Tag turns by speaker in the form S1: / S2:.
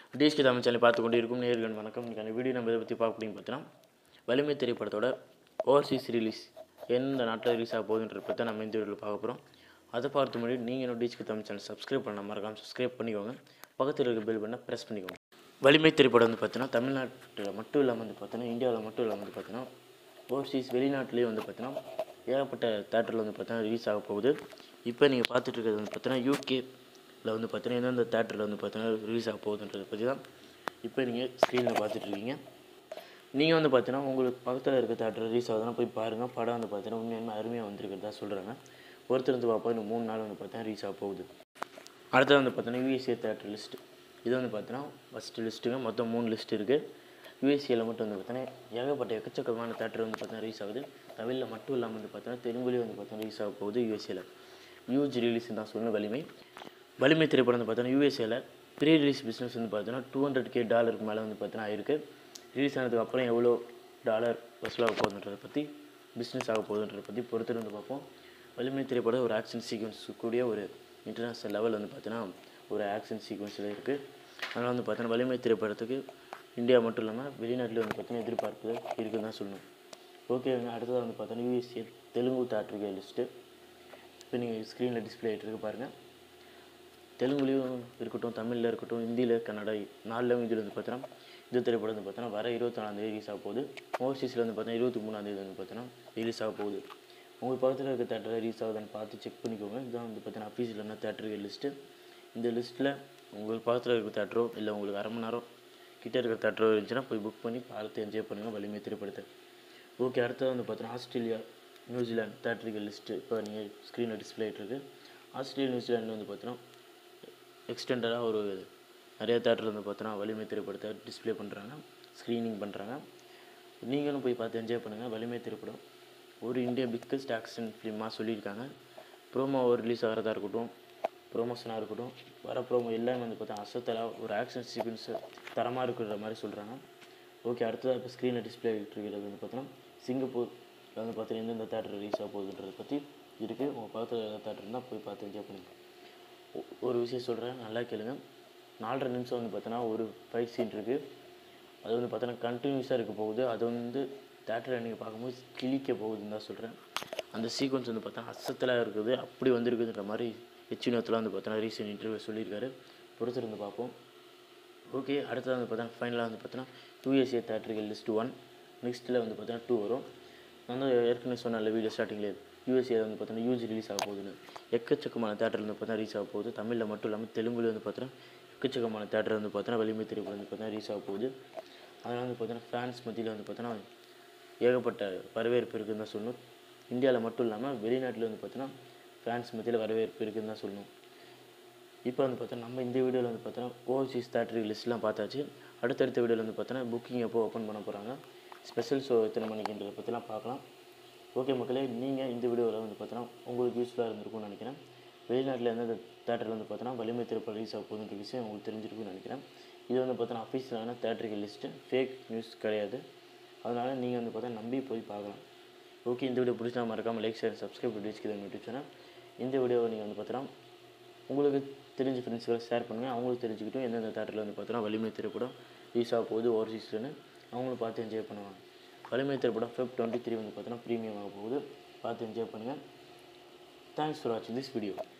S1: TSK Tamil channel பார்த்து கொண்டு இருக்கும் நேர்கள் வணக்கம் இன்றைக்கான வீடியோ நம்ம இதை பற்றி பார்க்க முடியும் பார்த்தீங்கன்னா வலிமை திரைப்படத்தோட ஓவர்சீஸ் ரிலீஸ் எந்த நாட்டில் ரிலீஸ் ஆக போகுதுன்றத பற்றி நம்ம இந்த வீடியோவில் பார்க்க போகிறோம் அதை பார்த்து முன்னாடி நீங்கள் இன்னும் டிஎஸ்கே தமிழ் சேனல் சப்ஸ்கிரைப் பண்ண மறக்காம சப்ஸ்கிரைப் பண்ணிக்கோங்க பக்கத்தில் இருக்க பெல் பண்ண ப்ரெஸ் பண்ணிக்கோங்க வலிமை திரைப்படம் வந்து பார்த்தீங்கன்னா தமிழ்நாட்டில் மட்டும் இல்லாமல் வந்து பார்த்தீங்கன்னா இந்தியாவில் மட்டும் இல்லாமல் வந்து பார்த்தீங்கன்னா ஓவர்சீஸ் வெளிநாட்டிலேயே வந்து பார்த்தீங்கன்னா ஏகப்பட்ட தேட்டரில் வந்து பார்த்தீங்கன்னா ரிலீஸ் ஆக போகுது இப்போ நீங்கள் பார்த்துட்டு இருக்கிறது வந்து பார்த்தீங்கன்னா யூகேல வந்து பார்த்தீங்கன்னா எந்தெந்த தேட்டரில் வந்து பார்த்தீங்கன்னா ரிலீஸ் ஆக போகுதுன்றதை பற்றி தான் இப்போ நீங்கள் ஸ்க்ரீனில் பார்த்துட்டு இருக்கீங்க நீங்கள் வந்து பார்த்தீங்கன்னா உங்களுக்கு பக்கத்தில் இருக்க தேட்டர் ரிலீஸ் ஆகுதுன்னா போய் பாருங்கள் படம் வந்து பார்த்தீங்கன்னா உண்மையுமே அருமையாக வந்திருக்கிறதா சொல்கிறாங்க ஒருத்தர் வந்து பார்ப்போம் இன்னும் மூணு நாள் வந்து பார்த்தீங்கன்னா ரிலீஸ் ஆக போகுது அடுத்தது வந்து பார்த்தீங்கன்னா யூஎஸ்ஏ தேட்டர் லிஸ்ட் இது வந்து பார்த்தீங்கன்னா ஃபஸ்ட்டு லிஸ்ட்டுங்க மொத்தம் மூணு லிஸ்ட் இருக்குது யூஎஸ்ஏல மட்டும் வந்து பார்த்தீங்கன்னா ஏகப்பட்ட எக்கச்சக்கமான தேட்டர் வந்து பார்த்தீங்கன்னா ரிலீஸ் ஆகுது தமிழில் மட்டும் இல்லாமல் வந்து பார்த்தீங்கன்னா தெலுங்குலேயும் வந்து பார்த்தீங்கன்னா ரிலீஸ் ஆக போகுது யூஎஸ்ஏல யூஜ் ரிலீஸ் தான் சொன்ன வலிமை வலிமை திரைப்படம் வந்து பார்த்தீங்கன்னா யூஎஸ்ஏல ப்ரீ ரிலீஸ் பிஸ்னஸ் வந்து பார்த்தீங்கன்னா டூ ஹண்ட்ரட் கே டாலருக்கு மேலே வந்து பார்த்தீங்கன்னா ஆயிருக்கு ரிலீஸ் ஆனதுக்கு அப்புறம் எவ்வளோ டாலர் வசூலாக போகுதுன்றதை பற்றி பிஸ்னஸ் ஆக போகுதுன்றதை பற்றி பொறுத்துட்டு வந்து பார்ப்போம் வலிமை திரைப்படம் ஒரு ஆக்ஷன் சீக்வன்ஸ் கூடிய ஒரு இன்டர்நேஷ்னல் லெவல் வந்து பார்த்தீங்கன்னா ஒரு ஆக்ஷன் சீக்வன்ஸில் இருக்குது அதனால் வந்து பார்த்தீங்கன்னா வலிமை திரைப்படத்துக்கு இந்தியா மட்டும் இல்லாமல் வெளிநாட்டில் வந்து பார்த்தீங்கன்னா எதிர்பார்ப்பு இருக்குன்னு தான் சொல்லணும் ஓகேங்க அடுத்ததாக வந்து பார்த்தீங்கன்னா யூஎஸ்ஏ தெலுங்கு தேட்டருக்கு லிஸ்ட்டு இப்போ நீங்கள் ஸ்க்ரீனில் டிஸ்பிளே ஆகிட்டு இருக்கு பாருங்கள் தெலுங்குலேயும் இருக்கட்டும் தமிழில் இருக்கட்டும் ஹிந்தியில் கன்னடா நாலு லாங்குவேஜில் வந்து பார்த்தீங்கன்னா இது திரைப்படம் வந்து பார்த்தீங்கன்னா வர இருபத்தி நாலாந்தேதி ரிலீஸ் ஆக போகுது ஓவர்சீஸில் வந்து பார்த்தீங்கன்னா இருபத்தி மூணாந்தேதி வந்து பார்த்தீங்கன்னா ரிலீஸ் ஆக போகுது உங்கள் பக்கத்தில் இருக்க தேட்டரில் ரிலீஸ் ஆகுதுன்னு பார்த்து செக் பண்ணிக்கோங்க இதுதான் வந்து பார்த்தீங்கன்னா அஃபீஷியலான தேட்டருக்கு லிஸ்ட்டு இந்த லிஸ்ட்டில் உங்களுக்கு பக்கத்தில் இருக்க தேட்டரோ இல்லை உங்களுக்கு அரை மணி நேரம் கிட்டே இருக்கிற தேட்டரோ இருந்துச்சுன்னா போய் புக் பண்ணி பார்த்து என்ஜாய் பண்ணுங்கள் வலிமை திரைப்படத்தை ஓகே அடுத்தது வந்து பார்த்தீங்கன்னா ஆஸ்திரேலியா நியூசிலாந்து தேட்டருக்கு லிஸ்ட்டு இப்போ நீங்கள் ஸ்க்ரீனில் டிஸ்பிளே ஆகிட்டுருக்கு ஆஸ்திரேலியா நியூசிலாண்டில் வந்து பார்த்தீங்கன்னா எக்ஸ்டெண்டடாக ஒரு நிறைய தேட்டரில் வந்து பார்த்தோன்னா வலிமை திரைப்படத்தை டிஸ்ப்ளே பண்ணுறாங்க ஸ்க்ரீனிங் பண்ணுறாங்க நீங்களும் போய் பார்த்து என்ஜாய் பண்ணுங்கள் வலிமை திரைப்படம் ஒரு இந்தியா பிக்கஸ்ட் ஆக்ஷன் ஃபிலிமாக சொல்லியிருக்காங்க ப்ரோமோ ரிலீஸ் ஆகிறதா இருக்கட்டும் ப்ரோமோஷனாக இருக்கட்டும் வர ப்ரோமோ எல்லாமே வந்து பார்த்தா அசத்தலாக ஒரு ஆக்ஷன் சீக்வன்ஸு தரமாக இருக்கிற மாதிரி சொல்கிறாங்க ஓகே அடுத்ததாக இப்போ ஸ்க்ரீனில் டிஸ்பிளே இருக்கிறது வந்து பார்த்தோன்னா சிங்கப்பூர் வந்து பார்த்தீங்கன்னா எந்தெந்த தேட்டர் ரிலீஸ் ஆக போகுதுன்றதை பற்றி இருக்குது உங்கள் பக்கத்தில் தேட்டர் இருந்தால் போய் பார்த்து என்ஜாய் பண்ணுங்கள் ஒ- ஒரு விஷயம் சொல்கிறேன் நல்லா கேளுங்க நாலரை நிமிஷம் வந்து பார்த்தோன்னா ஒரு ஃபைட் சீன் இருக்குது அது வந்து பார்த்தோன்னா கண்டினியூஸாக இருக்க போகுது அது வந்து தேட்டரில் நீங்கள் பார்க்கும்போது கிழிக்க போகுதுன்னு தான் சொல்கிறேன் அந்த சீக்வன்ஸ் வந்து பார்த்தா அசத்தலாக இருக்குது அப்படி வந்திருக்குதுன்ற மாதிரி எச்சினத்தில் வந்து பார்த்தோன்னா ரீசெண்ட் இன்டர்வியூ சொல்லியிருக்காரு பொறுத்திருந்து பார்ப்போம் ஓகே அடுத்தது வந்து பார்த்தா ஃபைனலாக வந்து பார்த்தோன்னா யூஎஸ்ஏ தேட்டர்கள் லிஸ்ட் ஒன் நெக்ஸ்ட்டில் வந்து பார்த்தோன்னா டூ வரும் நான் வந்து ஏற்கனவே சொன்னேன்ல வீடியோ ஸ்டார்டிங்லேயே யூஎஸ்ஏ வந்து பார்த்தோன்னா யூஜி ரிலீஸ் ஆக போகுதுன்னு எக்கச்சக்கமான தேட்டரில் வந்து பார்த்தா ரிலீஸ் ஆக போகுது தமிழில் மட்டும் இல்லாமல் தெலுங்குல வந்து பார்த்தோன்னா எக்கச்சக்கமான தேட்டர் வந்து பார்த்தோன்னா வலிமை திரைப்படம் வந்து பார்த்தோன்னா ரிலீஸ் ஆக போகுது அதனால் வந்து பார்த்தோன்னா ஃபேன்ஸ் மத்தியில் வந்து பார்த்தோன்னா ஏகப்பட்ட வரவேற்பு இருக்குன்னு தான் சொல்லணும் இந்தியாவில் மட்டும் இல்லாமல் வெளிநாட்டில் வந்து பார்த்தோன்னா ஃபேன்ஸ் மத்தியில் வரவேற்பு இருக்குன்னு தான் சொல்லணும் இப்போ வந்து பார்த்தோன்னா நம்ம இந்த வீடியோவில் வந்து பார்த்தோன்னா ஓவர்சீஸ் தேட்டரி லிஸ்ட்லாம் பார்த்தாச்சு அடுத்தடுத்த வீடியோவில் வந்து பார்த்தோன்னா புக்கிங் எப்போ ஓப்பன் பண்ண போகிறாங்க ஸ்பெஷல் ஷோ எத்தனை மணிக்குன்றதை பற்றிலாம் பார்க்கலாம் ஓகே மக்களே நீங்கள் இந்த வீடியோவில் வந்து பார்த்தோன்னா உங்களுக்கு யூஸ்ஃபுல்லாக இருந்திருக்கும்னு நினைக்கிறேன் வெளிநாட்டில் எந்தெந்த தேட்டரில் வந்து பார்த்தோன்னா வலிமை திருப்ப ரிலீஸ் ஆக போகுதுன்ற விஷயம் உங்களுக்கு தெரிஞ்சிருக்கும்னு நினைக்கிறேன் இது வந்து பார்த்தோன்னா அஃபீஷியலான தேட்டருக்கு லிஸ்ட்டு ஃபேக் நியூஸ் கிடையாது அதனால் நீங்கள் வந்து பார்த்தா நம்பி போய் பார்க்கலாம் ஓகே இந்த வீடியோ பிடிச்சா மறக்காமல் லைக் ஷேர் சப்ஸ்கிரைப் பண்ணி வச்சுக்கிறேன் யூடியூப் சேனல் இந்த வீடியோவை நீங்கள் வந்து பார்த்தோன்னா உங்களுக்கு தெரிஞ்ச ஃப்ரெண்ட்ஸ்களை ஷேர் பண்ணுங்கள் அவங்களுக்கு தெரிஞ்சுக்கிட்டும் எந்தெந்த தேட்டரில் வந்து பார்த்தோன்னா வலிமை திரைப்படம் ரிலீஸ் ஆக போகுது ஓவர்சீஸ்லன்னு அவங்களும் பார்த்து என்ஜாய் பண்ணுவாங்க வலிமை திரைப்படம் ஃபெப் டுவெண்ட்டி த்ரீ வந்து பார்த்தோன்னா ப்ரீமியம் ஆக போகுது பார்த்து என்ஜாய் பண்ணுங்கள் தேங்க்ஸ் ஃபார் வாட்சிங் திஸ் வீடியோ